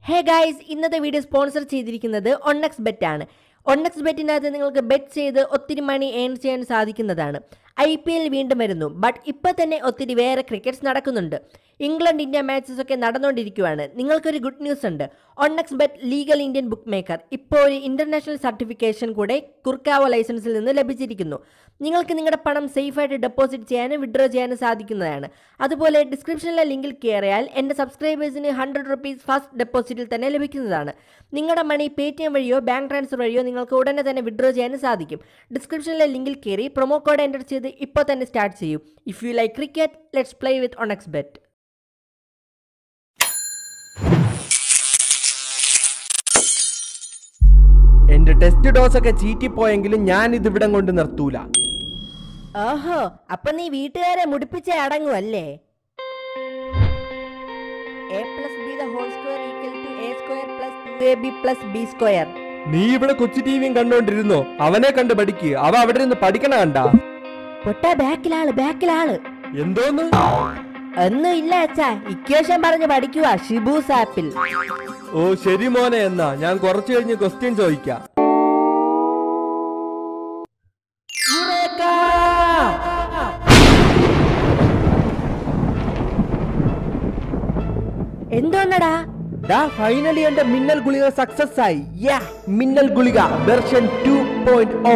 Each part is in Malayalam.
ഹേ ഗായ്സ് ഇന്നത്തെ വീഡിയോ സ്പോൺസർ ചെയ്തിരിക്കുന്നത് ഒണ്ണക്സ് ബെറ്റ് ആണ് ഒണ്ണക്സ് ബെറ്റിനകത്ത് നിങ്ങൾക്ക് ബെറ്റ് ചെയ്ത് ഒത്തിരി മണി ഏൺ ചെയ്യാൻ സാധിക്കുന്നതാണ് ഐ പി എൽ വീണ്ടും വരുന്നു ബട്ട് ഇപ്പോൾ തന്നെ ഒത്തിരി വേറെ ക്രിക്കറ്റ്സ് നടക്കുന്നുണ്ട് ഇംഗ്ലണ്ട് ഇന്ത്യ മാച്ചസ് ഒക്കെ നടന്നുകൊണ്ടിരിക്കുകയാണ് നിങ്ങൾക്കൊരു ഗുഡ് ന്യൂസ് ഉണ്ട് one x bet legal Indian bookmaker ഇപ്പോൾ ഒരു ഇൻ്റർനാഷണൽ സർട്ടിഫിക്കേഷൻ കൂടെ കുർക്കാവോ ലൈസൻസിൽ നിന്ന് ലഭിച്ചിരിക്കുന്നു നിങ്ങൾക്ക് നിങ്ങളുടെ പണം സേഫായിട്ട് ഡെപ്പോസിറ്റ് ചെയ്യാനും വിഡ്രോ ചെയ്യാനും സാധിക്കുന്നതാണ് അതുപോലെ ഡിസ്ക്രിപ്ഷനിലെ ലിങ്കിൽ കയറിയാൽ എൻ്റെ സബ്സ്ക്രൈബേഴ്സിന് ഹൺഡ്രഡ് റുപ്പീസ് ഫസ്റ്റ് ഡെപ്പോസിറ്റിൽ തന്നെ ലഭിക്കുന്നതാണ് നിങ്ങളുടെ മണി പേ ടി എം വഴിയോ ബാങ്ക് ട്രാൻസ്ഫർ വഴിയോ നിങ്ങൾക്ക് ഉടനെ തന്നെ വിഡ്രോ ചെയ്യാനും സാധിക്കും ഡിസ്ക്രിപ്ഷനിലെ ലിങ്കിൽ കയറി പ്രൊമോ കോഡ് എൻ്റർ ചെയ്ത് ഇപ്പോൾ തന്നെ സ്റ്റാർട്ട് ചെയ്യൂ if you like cricket let's play with one x bet എന്റെ ടെസ്റ്റ് ഡോസ് ഒക്കെ ചീറ്റിപ്പോയെങ്കിലും ഞാൻ ഇത് ഇവിടം കൊണ്ട് നിർത്തൂല ഓഹോ അപ്പൊ നീ വീട്ടുകാരെ മുടിപ്പിച്ചേ അടങ്ങുമല്ലേ a plus b the whole square equal to a square plus two a b plus b square നീ ഇവിടെ കൊച്ചു ടിവിയും കണ്ടോണ്ടിരുന്നോ അവനെ കണ്ട് പഠിക്ക് അവ അവിടെ നിന്ന് പഠിക്കണ കണ്ട പൊട്ട ബാക്കിലാള് ബാക്കിലാള് എന്തോന്ന് ഒന്നും ഇല്ല അച്ഛാ ഇക്വേഷൻ പറഞ്ഞ് പഠിക്കുക ഷിബൂസ് ആപ്പിൽ ഓ ശരി മോനെ എന്നാ ഞാൻ കുറച്ചു കഴിഞ്ഞ് ക്വസ്റ്റ്യൻ ചോദിക്കാം എന്തോന്നടാ ഫൈനലി എന്റെ മിന്നൽ ഗുളിക സക്സസ് ആയി യാ മിന്നൽ ഗുളിക വെർഷൻ ടു പോയിന്റ് ഓ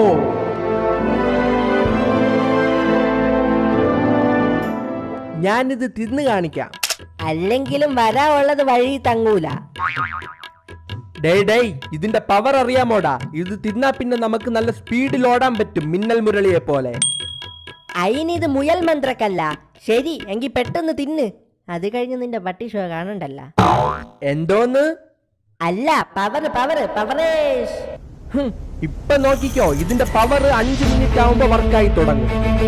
ഞാനിത് തിന്ന് കാണിക്കാം അല്ലെങ്കിലും വരാനുള്ളത് വഴി തങ്ങൂല ഡേ ഡേയ് ഇതിന്റെ പവർ അറിയാമോടാ ഇത് തിന്നാ പിന്നെ നമുക്ക് നല്ല സ്പീഡിൽ ഓടാൻ പറ്റും മിന്നൽ മുരളിയെ പോലെ അയിനിത് മുയൽ മന്ത്രക്കല്ല ശരി എങ്കി പെട്ടെന്ന് തിന്ന് അത് കഴിഞ്ഞ് നിന്റെ പട്ടി ഷോ കാണണ്ടല്ല എന്തോന്ന് അല്ല പവർ പവർ പവറേഷ് ഹും, ഇപ്പൊ നോക്കിക്കോ ഇതിന്റെ പവർ അഞ്ച് മിനിറ്റ് ആവുമ്പോ വർക്കായി തുടങ്ങും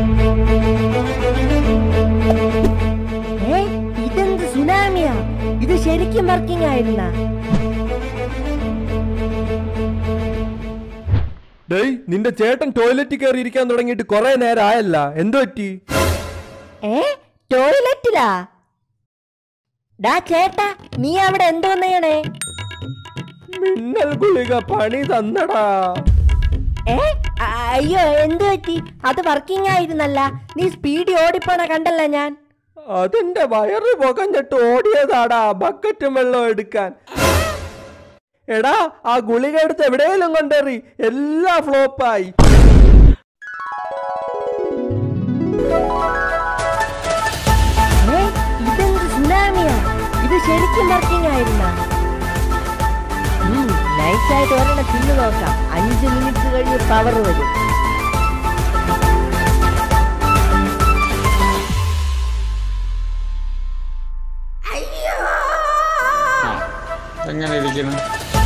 ഏ ഇതെന്ത് സുനാമിയാ ഇത് ശരിക്കും വർക്കിംഗ് ആയിരുന്ന ഡേയ് നിന്റെ ചേട്ടൻ ടോയ്ലറ്റിൽ കയറി ഇരിക്കാൻ തുടങ്ങിയിട്ട് കുറെ നേരം ആയല്ല എന്തു പറ്റി ഏ ടോയ്ലറ്റിലാ ഡാ ചേട്ടാ നീ അവിടെ എന്തോന്നേണേ മിന്നൽ ഗുളിക പണി തന്നടാ ഏ അ- അയ്യോ എന്ത് പറ്റി അത് വർക്കിംഗ് ആയിരുന്നല്ല നീ സ്പീഡി ഓടിപ്പോണ കണ്ടല്ല ഞാൻ അതെന്റെ വയറ് പുകഞ്ഞിട്ട് ഓടിയതാടാ ബക്കറ്റും വെള്ളം എടുക്കാൻ എടാ ആ ഗുളിക എടുത്ത് എവിടെയെങ്കിലും കൊണ്ടേറി എല്ലാം ഫ്ലോപ്പായി ഏ ഇതെന്ത് സുനാമിയാ ഇത് ശരിക്കും വർക്കിംഗ് ആയിരുന്ന നൈസായിട്ട് ഒരെണ്ണം തിന്നു നോക്കാം അഞ്ച് മിനിറ്റ് കഴിഞ്ഞ് പവർ വരും എങ്ങനെ ഇരിക്കുന്നു